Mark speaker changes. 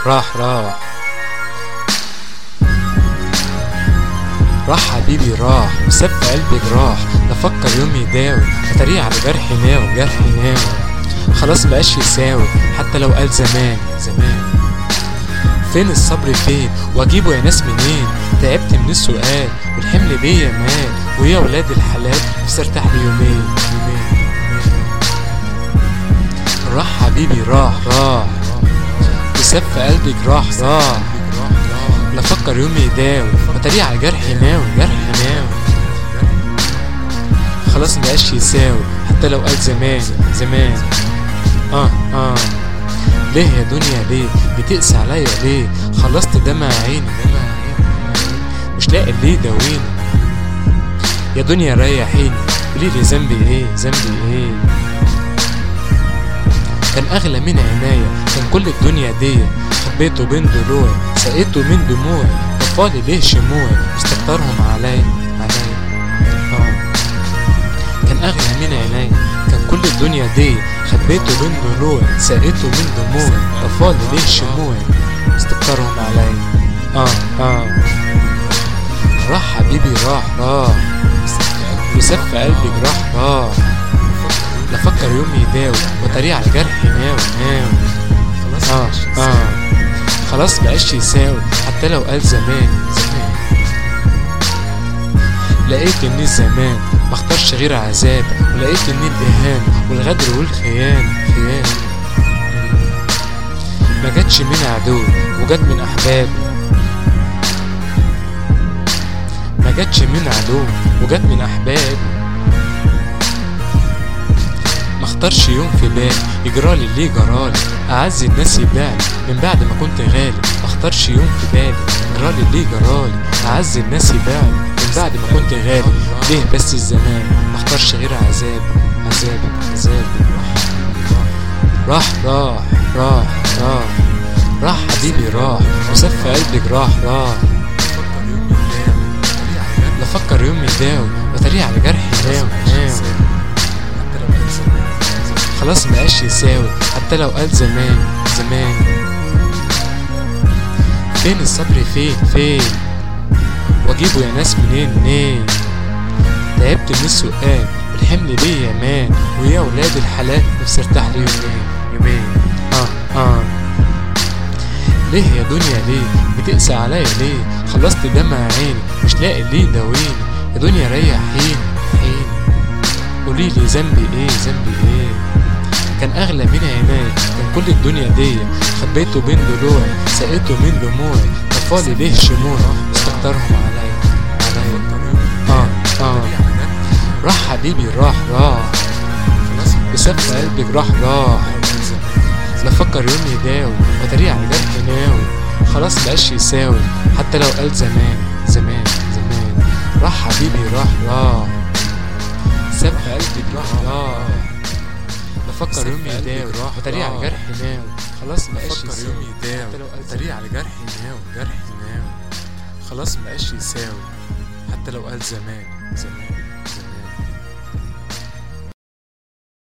Speaker 1: راح راح راح حبيبي راح وساب في قلبي جراح لا فكر يوم يداوي اتاريه على جرحي ناوي جرحي ناوي خلاص مبقاش يساوي حتى لو قال زمان زمان فين الصبر فين واجيبه يا ناس منين تعبت من السؤال والحمل بيا مال ويا ولاد الحلال نفسي ارتاح لي يومين يومين راح حبيبي راح راح وساب في قلبي جراح راح لا فكر يوم يداوي وتريق على جرحي ناوي جرحي ناوي خلاص مبقاش يساوي حتى لو قال زمان زمان اه اه ليه يا دنيا ليه بتقسى عليا ليه خلصت دمع عيني دمع عيني مش لاقي اللي يداويني يا دنيا ريحيني قولي لي ذنبي ايه ذنبي ايه كان اغلى من عناية كان كل الدنيا دي حبيته بين ضلوعي سقيته من دموعي طفالي ليه شموعي مستكترهم عليا عليا اه كان اغلى من عناية كان كل الدنيا دي خبيته بين ضلوعي سقيته من دموعي طفالي ليه شموعي مستكترهم عليا اه اه راح حبيبي راح راح وساب في قلبي جراح راح لا فكر يوم يداوي وتريق على جرحي ناوي ناوي اه اه خلاص بقاش يساوي حتى لو قال زمان زمان لقيت ان الزمان ما اختارش غير عذاب ولقيت ان الاهانة والغدر والخيانة خيانة ما جاتش من عدو وجت من احباب ما جاتش من عدو وجت من احباب ما اختارش يوم في بالي يجرالي اللي جرالي اعز الناس يبالي من بعد ما كنت غالي ما اختارش يوم في بالي يجرالي اللي جرالي اعز الناس يبالي من بعد ما كنت غالي ليه بس الزمان ما اختارش غير عذاب عذاب عذاب راح راح راح راح راح حبيبي راح وساب في قلبي جراح راح لا فكر يوم يداوي وتريق على جرحي ناوي ناوي خلاص مبقاش يساوي حتى لو قال زمان زمان فين الصبر فين فين واجيبه يا ناس منين منين تعبت من السؤال والحمل بيا مان ويا ولاد الحلال نفسي ارتاح لي يومين يومين اه اه ليه يا دنيا ليه بتقسى عليا ليه خلصت دمع عيني مش لاقي اللي يداويني يا دنيا ريحيني حيني قوليلي ذنبي ايه ذنبي ايه كان اغلى من عيناي كان كل الدنيا دي خبيته بين ضلوعي سقيته من دموعي طفالي ليه شموعي استكترهم عليا عليا اه اه راح حبيبي راح راح وساب في قلبي راح راح لا فكر يوم يداوي وتريق على جرحي ناوي خلاص مبقاش يساوي حتى لو قال زمان زمان زمان راح حبيبي راح راح ساب في قلبي راح راح بفكر يوم يداوي وتريق على جرحي ناوي خلاص مبقاش
Speaker 2: بفكر
Speaker 1: يساوي
Speaker 2: يوم يداوي
Speaker 1: حتى لو قال
Speaker 2: وتريق على جرحي ناوي جرحي ناوي خلاص مبقاش يساوي حتى لو قال زمان زمان